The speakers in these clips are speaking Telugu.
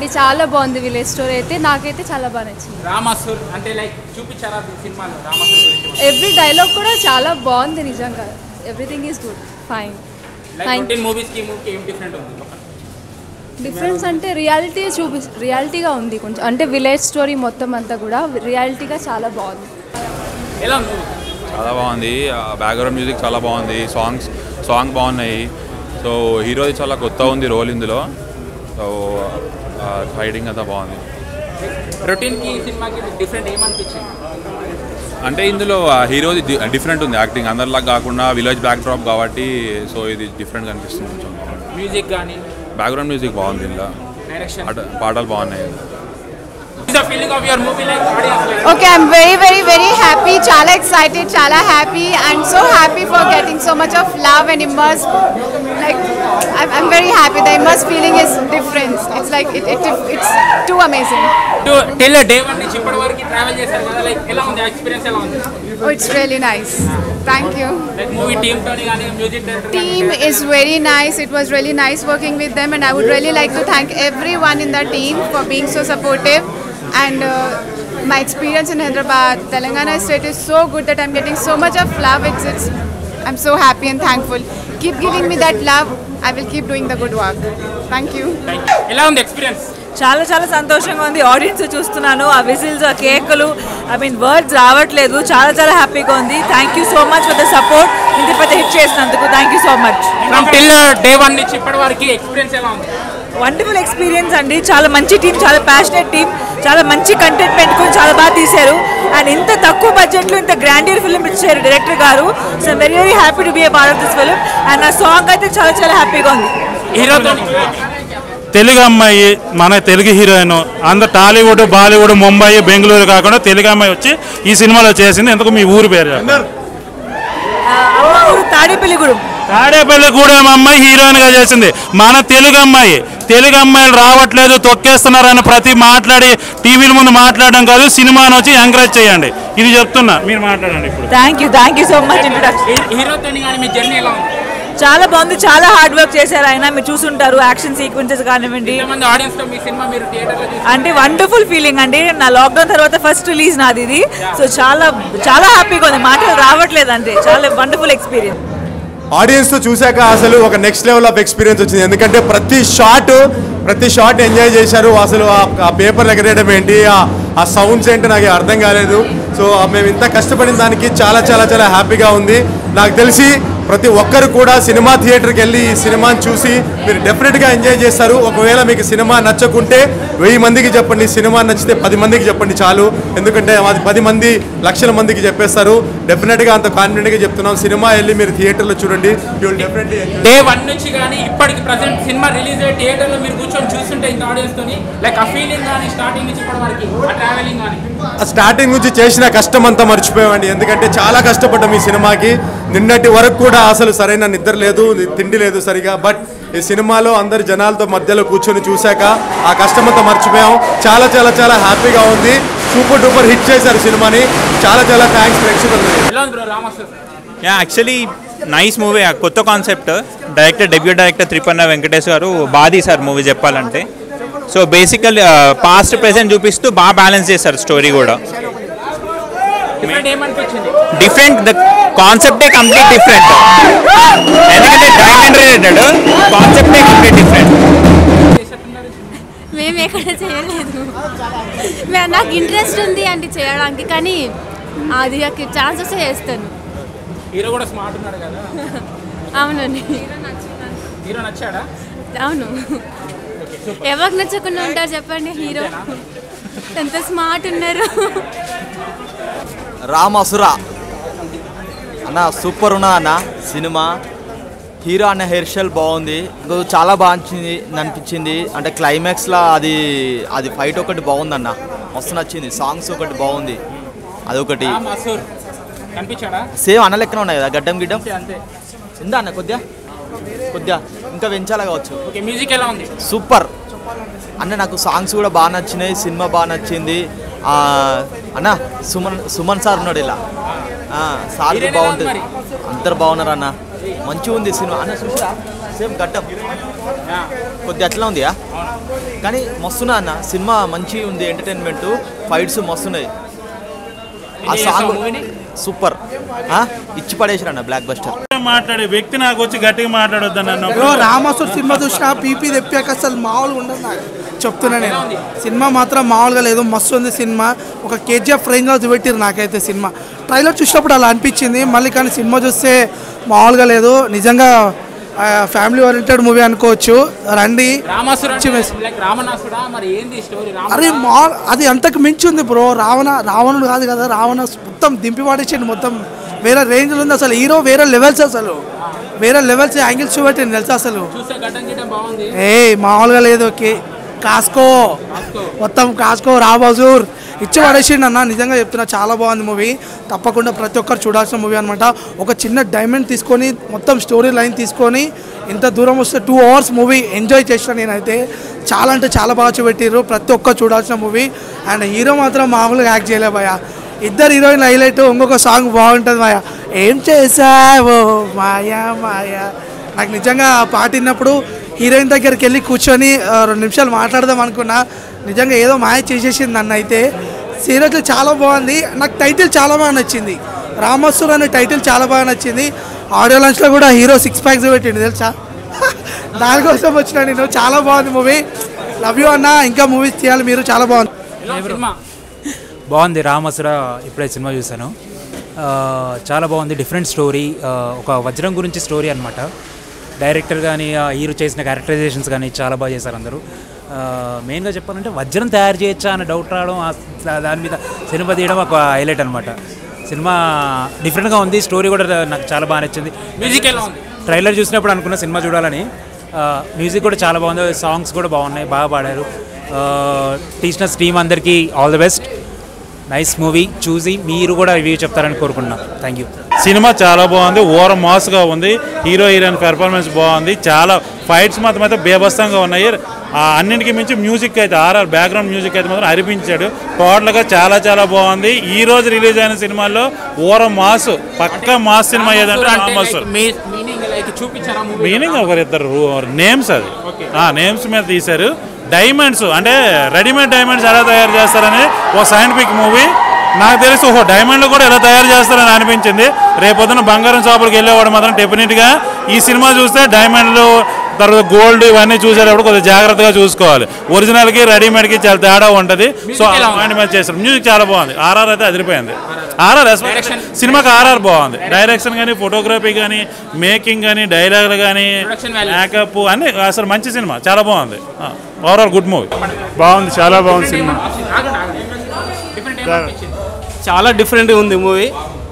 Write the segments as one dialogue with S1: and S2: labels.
S1: బాగుంది చాలా బాగుంది విలేజ్ స్టోరీ అయితే నాకైతే చాలా బాగా నచ్చింది
S2: రామసూర్ అంటే లైక్ చూపించారా ఈ సినిమాలో రామసూర్ గురించి
S1: ఎవ్రీ డైలాగ్ కూడా చాలా బాగుంది నిజంగా everything is good fine
S2: like
S1: Thank-
S2: routine movies కి మూవీకి ఏం డిఫరెంట్ ఉంది
S1: డిఫరెన్స్ అంటే రియాలిటీ చూపి రియాలిటీగా ఉంది కొంచెం అంటే విలేజ్ స్టోరీ మొత్తం అంతా కూడా రియాలిటీగా చాలా బాగుంది
S2: ఎలా ఉంది movie?
S3: చాలా బాగుంది బ్యాక్గ్రౌండ్ మ్యూజిక్ చాలా బాగుంది సాంగ్స్ సాంగ్ బాగున్నాయి సో హీరోది చాలా కొత్త ఉంది రోల్ ఇందులో సో ఫైటింగ్ అంతా బాగుంది
S2: రొటీన్ కి ఈ సినిమాకి డిఫరెంట్ ఏమనిపించింది
S3: అంటే ఇందులో హీరోది డిఫరెంట్ ఉంది యాక్టింగ్ అందరిలాగా కాకుండా విలేజ్ బ్యాక్ డ్రాప్ కాబట్టి సో ఇది డిఫరెంట్ కనిపిస్తుంది కొంచెం
S2: మ్యూజిక్ కానీ
S3: బ్యాక్గ్రౌండ్ మ్యూజిక్ బాగుంది ఇందులో
S2: డైరెక్షన్
S3: పాట- పాటలు బాగున్నాయి
S2: the feeling of your movie like audience like
S4: Okay, I'm very, very, very happy. Chala excited, chala happy, and so happy for getting so much of love and immerse. Like, I'm, I'm very happy. The immerse feeling is different. It's like it, it, it's too amazing.
S2: Till day one నుంచి ఇప్పటి వరకు ట్రావెల్ చేశారు కదా లైక్ ఎలా ఉంది ఎక్స్పీరియన్స్ ఎలా ఉంది
S4: Oh, it's really nice. Thank you.
S2: Like movie team తోని కానీ music director
S4: Team is very nice. It was really nice working with them, and I would really like to thank everyone in the team for being so supportive. And uh, my experience in Hyderabad, Telangana state is so good that I'm getting so much of love. It's, it's I'm so happy and thankful. Keep giving me that love. I will keep doing the good work. Thank you.
S2: ఎలా ఉంది ఎక్స్పీరియన్స్
S5: చాలా చాలా సంతోషంగా ఉంది ఆడియన్స్ చూస్తున్నాను ఆ విజిల్స్ ఆ కేకులు ఐ మీన్ వర్డ్స్ రావట్లేదు చాలా చాలా హ్యాపీగా ఉంది thank you so much for the support ఇంత పెద్ద హిట్ చేసినందుకు thank you so much
S2: from till day one నుంచి ఇప్పటి వరకు ఎక్స్పీరియన్స్ ఎలా ఉంది
S5: వండర్ఫుల్ ఎక్స్పీరియన్స్ అండి చాలా మంచి టీం చాలా ప్యాషనెట్ టీం చాలా మంచి కంటెంట్ పెట్టుకొని చాలా బాగా తీశారు అండ్ ఇంత తక్కువ బడ్జెట్లో ఇంత గ్రాండియర్ ఫిల్మ్ ఇచ్చారు డైరెక్టర్ గారు so very very happy to be a part of this film and నా సాంగ్ అయితే చాలా చాలా హ్యాపీగా ఉంది
S2: హీరోతో
S6: తెలుగు అమ్మాయి మన తెలుగు హీరోయిన్ అందరు టాలీవుడ్ బాలీవుడ్ ముంబై బెంగళూరు కాకుండా తెలుగు అమ్మాయి వచ్చి ఈ సినిమాలో చేసింది ఎందుకు మీ ఊరు పేరు చెప్పండి.
S5: అమ్మ ఊరు తాడేపల్లిగూడెం
S6: తాడేపల్లి గూడెం అమ్మాయి హీరోయిన్ గా చేసింది మన తెలుగు అమ్మాయి తెలుగు అమ్మాయిలు రావట్లేదు తొక్కేస్తున్నారని ప్రతి మాట్లాడి టీవీల ముందు మాట్లాడడం కాదు సినిమాని వచ్చి ఎంకరేజ్ చేయండి ఇది చెప్తున్నా మీరు మాట్లాడండి ఇప్పుడు
S5: thank you thank you so much introduction
S2: హీరోతో కానీ మీ జర్నీ ఎలా ఉంది
S5: చాలా బాగుంది చాలా హార్డ్ వర్క్ చేశారు ఆయన మీరు చూసుంటారు యాక్షన్ సీక్వెన్సెస్ కానివ్వండి
S2: ఎంతమంది ఆడియన్స్ తో మీ సినిమా మీరు థియేటర్ లో
S5: అంటే వండర్ఫుల్ ఫీలింగ్ అండి నా లాక్డౌన్ తర్వాత ఫస్ట్ రిలీజ్ నాది ఇది సో చాలా చాలా హ్యాపీగా ఉంది మాటలు రావట్లేదు అంతే చాలా వండర్ఫుల్ ఎక్స్పీరియన్స్
S7: ఆడియన్స్ తో చూశాక అసలు ఒక నెక్స్ట్ లెవెల్ ఆఫ్ ఎక్స్పీరియన్స్ వచ్చింది ఎందుకంటే ప్రతి షాట్ ప్రతి షాట్ ఎంజాయ్ చేశారు అసలు ఆ- ఆ పేపర్ ఎగరేయడం ఏంటి ఆ- ఆ సౌండ్స్ ఏంటి నాకు అర్థం కాలేదు సో ఆ మేము ఇంత కష్టపడిన దానికి చాలా చాలా చాలా హ్యాపీగా ఉంది నాకు తెలిసి ప్రతి ఒక్కరు కూడా సినిమా థియేటర్కి వెళ్ళి ఈ సినిమాని చూసి మీరు డెఫినెట్గా ఎంజాయ్ చేస్తారు ఒకవేళ మీకు సినిమా నచ్చకుంటే వెయ్యి మందికి చెప్పండి సినిమా నచ్చితే పది మందికి చెప్పండి చాలు ఎందుకంటే అది పది మంది లక్షల మందికి చెప్పేస్తారు డెఫినెట్గా అంత కాన్ఫిడెంట్గా చెప్తున్నాం సినిమా వెళ్ళి మీరు థియేటర్లో చూడండి you will definitely
S2: day one నుంచి కానీ ఇప్పటికి ప్రజెంట్ సినిమా రిలీజ్ అయ్యే థియేటర్ లో మీరు కూర్చొని చూస్తుంటే ఇంత ఆడియన్స్ తోని లైక్ ఆ ఫీలింగ్ కానీ స్టార్టింగ్ నుంచి ఇప్పటి వరకు ఆ ట్రావెలింగ్ కానీ
S7: స్టార్టింగ్ నుంచి చేసిన కష్టం అంతా మర్చిపోయామండి ఎందుకంటే చాలా కష్టపడ్డాం ఈ సినిమాకి నిన్నటి వరకు కూడా అసలు సరైన నిద్ర లేదు తిండి లేదు సరిగా బట్ ఈ సినిమాలో అందరు జనాలతో మధ్యలో కూర్చొని చూశాక ఆ కష్టం అంతా మర్చిపోయాం చాలా చాలా చాలా హ్యాపీగా ఉంది సూపర్ డూపర్ హిట్ చేశారు సినిమాని చాలా చాలా థ్యాంక్స్ ప్రేక్షకులు
S2: ఎలా ఉంది బ్రో రామోస్
S8: యా యాక్చువల్లీ నైస్ మూవీ కొత్త కాన్సెప్ట్ డైరెక్టర్ డెబ్యూ డైరెక్టర్ త్రిపన్న వెంకటేష్ గారు బాగా తీశారు మూవీ చెప్పాలంటే సో బేసికల్ పాస్ట్ ప్రెసెంట్ చూపిస్తూ బాగా బ్యాలెన్స్ చేశారు స్టోరీ కూడా
S2: డిఫరెంట్ ఏమనిపించింది
S8: డిఫరెంట్ ద కాన్సెప్టే కంప్లీట్ డిఫరెంట్ ఎందుకంటే డైమండ్ రిలేటెడ్ కాన్సెప్టే కంప్లీట్ డిఫరెంట్
S1: మేము ఎక్కడ చేయలేదు మే- నాకు ఇంట్రెస్ట్ ఉంది అంటే చేయడానికి కానీ అది ఛాన్స్ వస్తే చేస్తాను
S2: హీరో కూడా స్మార్ట్ ఉన్నాడు కదా
S1: అవునండి
S2: హీరో నచ్చాడా
S1: అవును ఎవరికి నచ్చకుండా ఉంటారు చెప్పండి హీరో ఎంత స్మార్ట్ ఉన్నారు
S9: రామసురా అన్న సూపర్ ఉన్నది అన్న సినిమా హీరో అన్న హెయిర్ స్టైల్ బాగుంది ఇంకో చాలా బాగా అనిపించింది అనిపించింది అంటే క్లైమాక్స్లో అది అది ఫైట్ ఒకటి బాగుందన్న మస్తు నచ్చింది సాంగ్స్ ఒకటి బాగుంది అదొకటి
S2: మసూర్ కనిపించాడా
S9: సేమ్ అన్న లెక్కన ఉన్నాయి కదా గడ్డం గిడ్డం
S2: అంతే
S9: ఇందా అన్న కొద్దిగా కొద్దిగా ఇంకా పెంచాలా కావచ్చు
S2: ఓకే మ్యూజిక్ ఎలా ఉంది
S9: సూపర్ అన్న నాకు సాంగ్స్ కూడా బాగా నచ్చినాయి సినిమా బాగా నచ్చింది ఆ, అన్న సుమన్ సుమన్ సార్ ఉన్నాడు ఇలా ఆ, సార్
S2: హీరోయిన్ ఎలా ఉంది
S9: బాగుంటుంది అందరు బాగున్నారు అన్న మంచిగా ఉంది సినిమా అన్న చూసిరా సేమ్ గడ్డం కొద్దిగా అట్లా ఉందియా కానీ మస్తున్నా అన్న సినిమా మంచి ఉంది ఎంటర్టైన్మెంట్ ఫైట్స్ మస్తున్నాయి ఆ
S2: ఎంజాయ్
S9: సాంగ్
S2: చేసావా మూవీని?
S9: సూపర్ ఆ? ఇచ్చి పడేసారు అన్న బ్లాక్ బస్టర్
S6: మాట్లాడే వ్యక్తి నాకు వచ్చి గట్టిగా మాట్లాడొద్దు నన్ను
S10: బ్రో రామాసుర్ సినిమా చూసిన పీపీ తెప్పాక అసలు మామూలుగా ఉండదు నాకు చెప్తున్నా నేను సినిమా మాత్రం మామూలుగా లేదు మస్తు ఉంది సినిమా ఒక కేజీఎఫ్ రేంజ్లో చూపెట్టారు నాకైతే సినిమా ట్రైలర్ చూసినప్పుడు అలా అనిపించింది మళ్ళీ కానీ సినిమా చూస్తే మామూలుగా లేదు నిజంగా ఫ్యామిలీ ఓరియంటెడ్ మూవీ అనుకోవచ్చు రండి
S2: రామాసుర
S10: మంచి message.
S2: లైక్ రావణాసుడా మరి ఏంది స్టోరీ
S10: అరే మా అది అంతకు మించి ఉంది బ్రో రావణ రావణుడు కాదు కదా రావణ మొత్తం దింపి పడేసిండు మొత్తం వేరే రేంజ్లో ఉంది అసలు హీరో వేరే లెవెల్స్ అసలు వేరే లెవెల్స్ యాంగిల్స్ చూపెట్టింది తెలుసా అసలు
S2: చూస్తే గడ్డం గిడ్డం బాగుంది
S10: ఏ మామూలుగా లేదు ఓకే కాస్కో మొత్తం కాస్కో రాబజూర్ ఇచ్చి పడేసిండు అన్న నిజంగా చెప్తున్నా చాలా బాగుంది మూవీ తప్పకుండా ప్రతి ఒక్కరు చూడాల్సిన మూవీ అనమాట ఒక చిన్న డైమండ్ తీసుకొని మొత్తం స్టోరీ లైన్ తీసుకొని ఇంత దూరం వస్తే టూ అవర్స్ మూవీ ఎంజాయ్ చేసిన నేనైతే చాలా అంటే చాలా బాగా చూపెట్టిర్రు ప్రతి ఒక్కరు చూడాల్సిన మూవీ అండ్ హీరో మాత్రం మామూలుగా యాక్ట్ చేయలే భయ ఇద్దరు హీరోయిన్ హైలైట్ ఇంకొక సాంగ్ బాగుంటుంది మాయా ఏం చేసావో మాయా మాయా నాకు నిజంగా ఆ పాట విన్నప్పుడు హీరోయిన్ దగ్గరికి వెళ్ళి కూర్చొని ఆ, రెండు నిమిషాలు మాట్లాడదాం అనుకున్నా నిజంగా ఏదో మాయ చేసేసింది నన్ను అయితే సీరియస్లీ చాలా బాగుంది నాకు టైటిల్ చాలా బాగా నచ్చింది రామస్వర్ అనే టైటిల్ చాలా బాగా నచ్చింది ఆడియో లాంచ్లో కూడా హీరో సిక్స్ ప్యాక్స్ పెట్టిండు తెలుసా దానికోసం వచ్చిన నేను చాలా బాగుంది మూవీ లవ్ యూ అన్న ఇంకా మూవీస్ తీయాలి మీరు చాలా బాగుంది
S2: సినిమా
S11: బాగుంది రామసుర ఇప్పుడే సినిమా చూశాను ఆ, చాలా బాగుంది డిఫరెంట్ స్టోరీ ఆ, ఒక వజ్రం గురించి స్టోరీ అనమాట డైరెక్టర్ కానీ ఆ హీరో చేసిన క్యారెక్టరైజేషన్స్ కానీ చాలా బాగా చేశారు అందరూ ఆ, మెయిన్గా చెప్పాలంటే వజ్రం తయారు చేయొచ్చా అనే డౌట్ రావడం ఆ- దాని మీద సినిమా తీయడం ఒక హైలైట్ అనమాట సినిమా డిఫరెంట్గా ఉంది స్టోరీ కూడా నాకు చాలా బాగా నచ్చింది
S2: మ్యూజిక్ ఎలా ఉంది
S11: ట్రైలర్ చూసినప్పుడు అనుకున్న సినిమా చూడాలని ఆ, మ్యూజిక్ కూడా చాలా బాగుంది సాంగ్స్ కూడా బాగున్నాయి బాగా పాడారు ఆ, తీసిన టీమ్ అందరికీ all the best nice movie చూసి మీరు కూడా రివ్యూ చెప్తారని కోరుకుంటున్నాను థ్యాంక్ యూ
S6: సినిమా చాలా బాగుంది ఓర మాస్గా ఉంది హీరో హీరోయిన్ పెర్ఫార్మెన్స్ బాగుంది చాలా ఫైట్స్ మాత్రం అయితే బేబస్తంగా ఉన్నాయి ఆ అన్నింటికి మించి మ్యూజిక్ అయితే ఆర్ఆర్ బ్యాక్గ్రౌండ్ మ్యూజిక్ అయితే మాత్రం అరిపించాడు టోటల్గా చాలా చాలా బాగుంది ఈ రోజు రిలీజ్ అయిన సినిమాల్లో ఓర మాస్ పక్క మాస్ సినిమా ఏదంటే రామస్
S2: మీనింగ్ లైక్ చూపించారా మూవీ
S6: మీనింగ్ ఒకరిద్దరు నేమ్స్ అది ఆ నేమ్స్ మీద తీశారు డైమండ్స్ అంటే రెడీమేడ్ డైమండ్స్ ఎలా తయారు చేస్తారని ఒక సైంటిఫిక్ మూవీ నాకు తెలిసి ఓహో డైమండ్లు కూడా ఎలా తయారు చేస్తారని అనిపించింది రేపొద్దున బంగారం షాపులకు వెళ్ళేవాడు మాత్రం డెఫినెట్గా ఈ సినిమా చూస్తే డైమండ్లు తర్వాత గోల్డ్ ఇవన్నీ చూసేటప్పుడు కొద్దిగా జాగ్రత్తగా చూసుకోవాలి ఒరిజినల్కి రెడీమేడ్కి చాలా తేడా ఉంటుంది సో అలాంటి మీద చేస్తారు మ్యూజిక్ చాలా బాగుంది ఆర్ఆర్ అయితే అదిరిపోయింది ఆర్ఆర్ సినిమాకి ఆర్ఆర్ బాగుంది డైరెక్షన్ కానీ ఫోటోగ్రఫీ కానీ మేకింగ్ కానీ డైలాగులు కానీ మేకప్ అన్ని అసలు మంచి సినిమా చాలా బాగుంది ఓవరాల్ గుడ్ మూవీ
S12: బాగుంది చాలా బాగుంది సినిమా
S2: డిఫరెంట్ ఏమనిపించింది
S12: చాలా డిఫరెంట్గా ఉంది మూవీ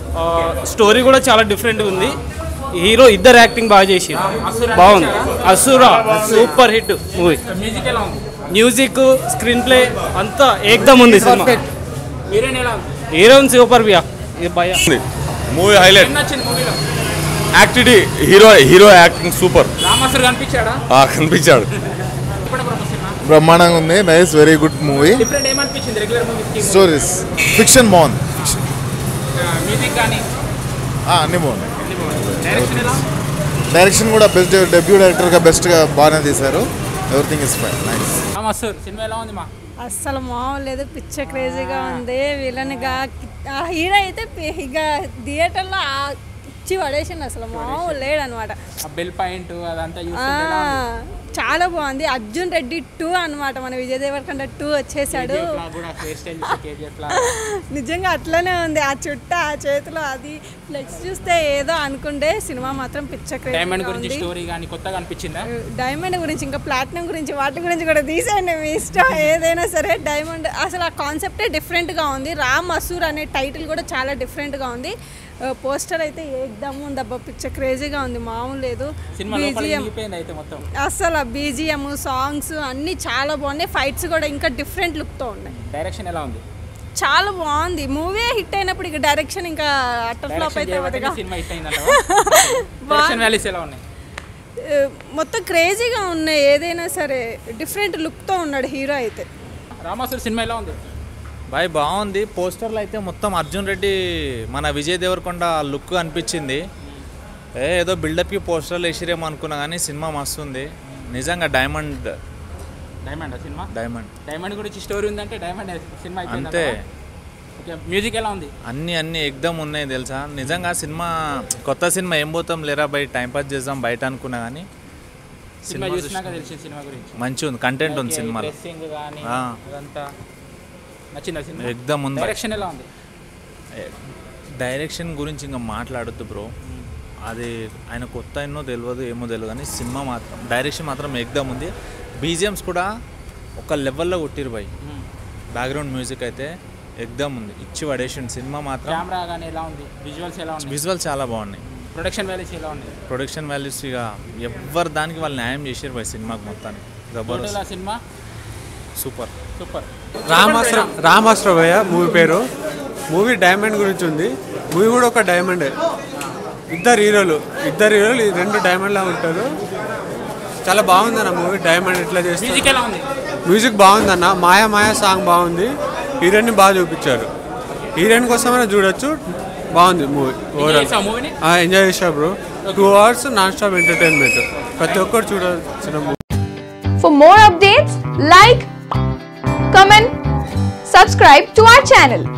S12: స్టోరీ కూడా చాలా డిఫరెంట్గా ఉంది హీరో ఇద్దరు యాక్టింగ్ బాగా చేసి బాగుంది అసురా సూపర్ హిట్ మూవీ
S2: మ్యూజిక్ ఎలా ఉంది
S12: మ్యూజిక్ స్క్రీన్ ప్లే అంతా ఏకదమ్ ఉంది సినిమా
S2: హీరోయిన్ ఎలా ఉంది
S12: హీరోయిన్ సూపర్ బియా ఇది భయ
S7: మూవీ హైలైట్
S2: ఏం నచ్చింది మూవీలో
S7: activity hero hero acting super
S2: రామాసురు కనిపించాడా
S7: కనిపించాడు
S2: ఇప్పుడు బ్రహ్మ సినిమా
S13: బ్రహ్మాండంగా ఉంది nice very good movie
S2: different ఏమనిపించింది రెగ్యులర్ మూవీస్కి
S13: స్టోరీస్ ఫిక్షన్ బాగుంది
S2: మ్యూజిక్ కానీ
S13: ఆ, అన్నీ బాగున్నాయి
S2: డైరెక్షన్ ఎలా
S13: డైరెక్షన్ కూడా బెస్ట్ డెబ్యూ డైరెక్టర్గా బెస్ట్గా బాగానే తీశారు everything is fine nice
S2: Ramasur cinema ఎలా ఉంది మా
S14: అస్సలు మామూలు లేదు పిచ్చ క్రేజీగా ఉంది విలన్గా ఆ హీరో అయితే పి- ఇక థియేటర్లో ఆ ఇచ్చి పడేసిండు అసలు మామూలు లేడు అనమాట
S2: ఆ బెల్ పాయింట్ అదంతా చూస్తుంటే ఎలా ఉంది?
S14: చాలా బాగుంది అర్జున్ రెడ్డి టూ అనమాట మన విజయ్ దేవరకొండ టూ వచ్చేసాడు
S2: KGF లా కూడా హెయిర్ స్టైల్ చూస్తే KGF లా.
S14: నిజంగా అట్లనే ఉంది ఆ చుట్ట ఆ చేతిలో అది ఫ్లెక్స్ చూస్తే ఏదో అనుకుంటే సినిమా మాత్రం పిచ్చ
S2: డైమండ్
S14: క్రేజీగా
S2: గురించి
S14: ఉంది
S2: స్టోరీ కానీ కొత్తగా అనిపించిందా
S14: డైమండ్ గురించి ఇంకా ప్లాటినం గురించి వాటి గురించి కూడా తీసేయండి మీ ఇష్టం ఏదైనా సరే డైమండ్ అసలు ఆ కాన్సెప్టే డిఫరెంట్గా ఉంది రామ్ అసూర్ అనే టైటిల్ కూడా చాలా డిఫరెంట్గా ఉంది పోస్టర్ అయితే ఏకదమ్ ఉంది అబ్బా పిచ్చ క్రేజీగా ఉంది మామూలు లేదు
S2: సినిమా లోపల
S14: BGM
S2: మిగిలిపోయింది అయితే మొత్తం
S14: అసలు బీజిఎం సాంగ్స్ అన్నీ చాలా బాగున్నాయి ఫైట్స్ కూడా ఇంకా డిఫరెంట్ లుక్తో ఉన్నాయి
S2: డైరెక్షన్ ఎలా ఉంది
S14: చాలా బాగుంది మూవీ హిట్ అయినప్పుడు ఇక డైరెక్షన్ ఇంకా అట్టర్ ఫ్లాప్
S2: డైరెక్షన్
S14: అయితే
S2: చేయబట్టే
S14: అవుతుందిగా.
S2: సినిమా హిట్ అయిందంట డైరెక్షన్ వాల్యూస్ ఎలా ఉన్నాయి
S14: ఆ, మొత్తం క్రేజీగా ఉన్నాయి ఏదైనా సరే డిఫరెంట్ లుక్తో ఉన్నాడు హీరో అయితే
S2: రామాసుర్ సినిమా ఎలా ఉంది
S8: బాయ్ బాగుంది పోస్టర్లో అయితే మొత్తం అర్జున్ రెడ్డి మన విజయ్ దేవరకొండ లుక్ అనిపించింది
S15: ఏ ఏదో బిల్డప్కి పోస్టర్లు వేసిరేమో అనుకున్నా కానీ సినిమా మస్తు ఉంది నిజంగా diamond
S2: diamond cinema
S15: diamond
S2: diamond గురించి స్టోరీ ఉందంటే డైమండ్ సినిమా అయిపోయింది
S15: అంతే.
S2: ఓకే మ్యూజిక్ ఎలా ఉంది
S15: అన్నీ అన్నీ ఎగ్దమ్ ఉన్నాయి తెలుసా నిజంగా సినిమా కొత్త సినిమా ఏం పోతాం లేరా బయట టైం పాస్ చేద్దాం బయట అనుకున్నా కానీ
S2: సినిమా
S15: సినిమా
S2: చూసినాక
S15: చూసిన-
S2: తెలిసింది సినిమా గురించి
S15: మంచిగా ఉంది కంటెంట్ ఉంది
S2: ఓకే, ఈ
S15: సినిమాలో
S2: డ్రెస్సింగ్ కానీ
S15: ఆ.
S2: అదంతా నచ్చిందా సినిమా
S15: ఎగ్దమ్ ఉంది
S2: డైరెక్షన్ ఎలా ఉంది
S15: డైరెక్షన్ గురించి ఇంకా మాట్లాడొద్దు బ్రో అది ఆయన కొత్త ఎన్నో తెలియదు ఏమో తెలియదు కానీ సినిమా మాత్రం డైరెక్షన్ మాత్రం ఎగ్దమ్ ఉంది బీజిఎమ్స్ కూడా ఒక లెవెల్లో కొట్టిరు బై బ్యాక్గ్రౌండ్ మ్యూజిక్ అయితే ఎగ్దమ్ ఉంది ఇచ్చి పడేసిండు సినిమా మాత్రం
S2: కెమెరా కానీ ఎలా ఉంది విజువల్స్ ఎలా ఉంది
S15: విజువల్ చాలా బాగున్నాయి
S2: ప్రొడక్షన్ వాల్యూస్ ఎలా ఉంది
S15: ప్రొడక్షన్ వాల్యూస్ ఇక ఎవరి దానికి వాళ్ళు న్యాయం చేసారు బై సినిమాకి మొత్తానికి
S2: టోటల్ ఆ
S15: జబర్దస్త్
S2: cinema
S15: super
S2: super
S16: Ramastra Ramastra భయ్య మూవీ పేరు మూవీ డైమండ్ గురించి ఉంది మూవీ కూడా ఒక డైమండే ఇద్దరు హీరోలు ఇద్దరు హీరోలు ఈ రెండు డైమండ్లా ఉంటారు చాలా బాగుంది అన్న మూవీ డైమండ్ ఎట్లా చేస్తారు
S2: మ్యూజిక్ ఎలా ఉంది
S16: మ్యూజిక్ బాగుందన్న మాయా మాయా సాంగ్ బాగుంది హీరోయిన్ బాగా చూపించారు హీరోయిన్ కోసమైనా చూడొచ్చు బాగుంది మూవీ
S2: చేసావా movie ని?
S16: ఓవరాల్ ఎంజాయ్ చేసా bro two hours non stop entertainment ప్రతి ఒక్కరు చూడాల్సిన movie
S17: For more updates, like, comment, subscribe to our channel.